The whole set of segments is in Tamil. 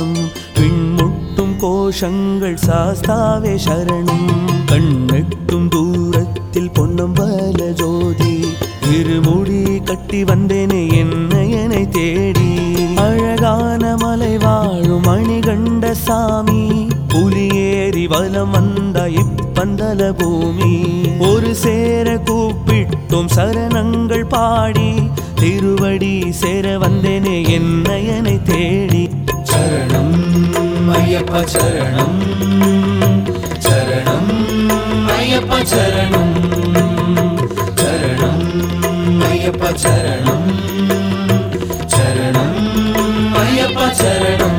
சரணம் விண்முட்டும் கோஷங்கள் சாஸ்தாவே சரணம் கண்ணெட்டும் தூரத்தில் பொன்னம்பல ஜோதி இருமுடி கட்டி வந்தேனே என்னையனை தேடி அழகான மலை வாழும் மணிகண்ட சாமி புலியேறி வலம் வந்த இப்பந்தல பூமி ஒரு சேர கூப்பிட்டோம் சரணங்கள் பாடி திருவடி சேர வந்தேனே என்னையனை தேடி சரணம் ஐயப்ப சரணம் சரணம் ஐயப்ப சரணம் சரணம் ஐயப்ப சரணம் சரணம் ஐயப்ப சரணம்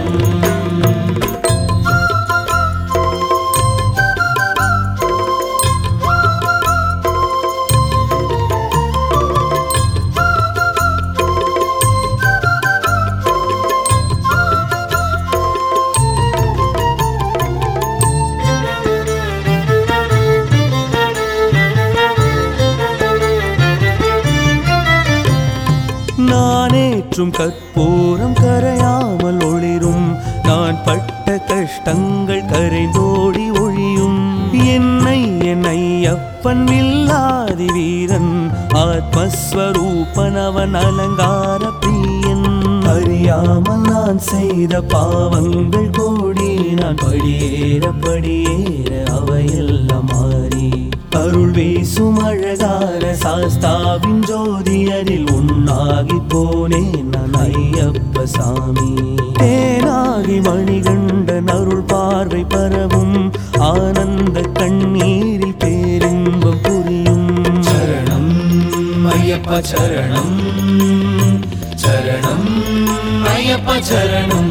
நானேற்றும் கற்பூரம் கரையாமல் ஒளிரும் நான் பட்ட கஷ்டங்கள் கரைந்தோடி ஒழியும் என்னை என் ஐயப்பன் வில்லாதி வீரன் ஆத்மஸ்வரூபன் அவன் அலங்கார பிரியன் அறியாமல் நான் செய்த பாவங்கள் கோடி நான் படியேற படியேற அவையெல்லாம் மாறி அருள் வீசும் அழகார சாஸ்தாவின் ஜோதி அதில் உன்னாகி போனேன் நான் ஐயப்ப சாமி தேனாகி மணிகண்டன் அருள் பார்வை பரவும் ஆனந்த கண்ணீரில் பேரின்பம் புரியும் சரணம் ஐயப்ப சரணம் சரணம் ஐயப்ப சரணம்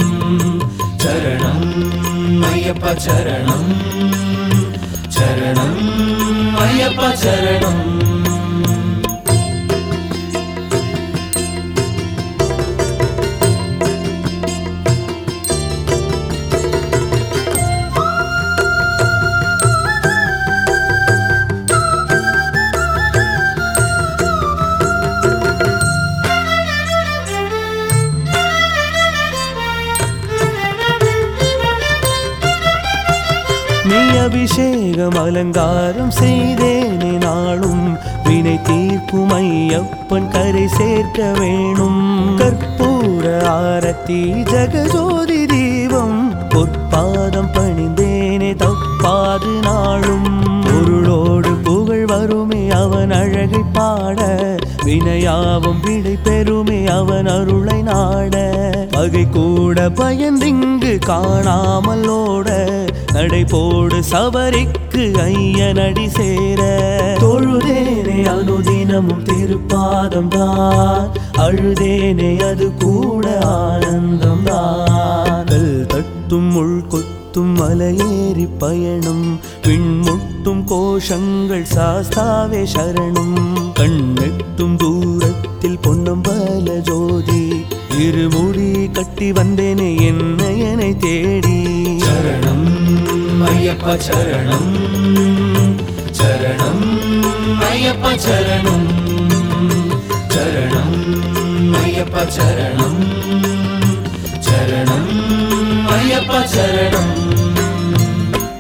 சரணம் ஐயப்ப சரணம் சரணம் ஐயப்ப சரணம் நீ அபிஷேகம் அலங்காரம் செய்தேனே நாளும் வினை தீர்க்கும் ஐயப்பன் கரை சேர்க்க வேணும் கற்பூர ஆரத்தி ஜெகஜோதி தீபம் பொற்பாதம் பணிந்தேனே தப்பாது நாளும் பொருளோடு புகழ் வருமே அவன் அழகை பாட வினையாவும் விடை பெறுமே அவன் அருளை நாட பகை கூட பயந்திங்கு காணாமல் ஓட நடை போடு சபரிக்கு ஐயனடி சேர தொழுதேனே அனுதினமும் திருப்பாதம் தான் அழுதேனே அது கூட ஆனந்தம் தான் கல் தட்டும் முள் கொத்தும் மலையேறி பயணம் விண்முட்டும் கோஷங்கள் சாஸ்தாவே சரணம் கண்ணெட்டும் தூரத்தில் பொன்னம்பல ஜோதி இருமுடி கட்டி வந்தேனே என்னையனை தேடி சரணம் ஐயப்ப சரணம் சரணம் ஐயப்ப சரணம் சரணம் ஐயப்ப சரணம் சரணம் ஐயப்ப சரணம்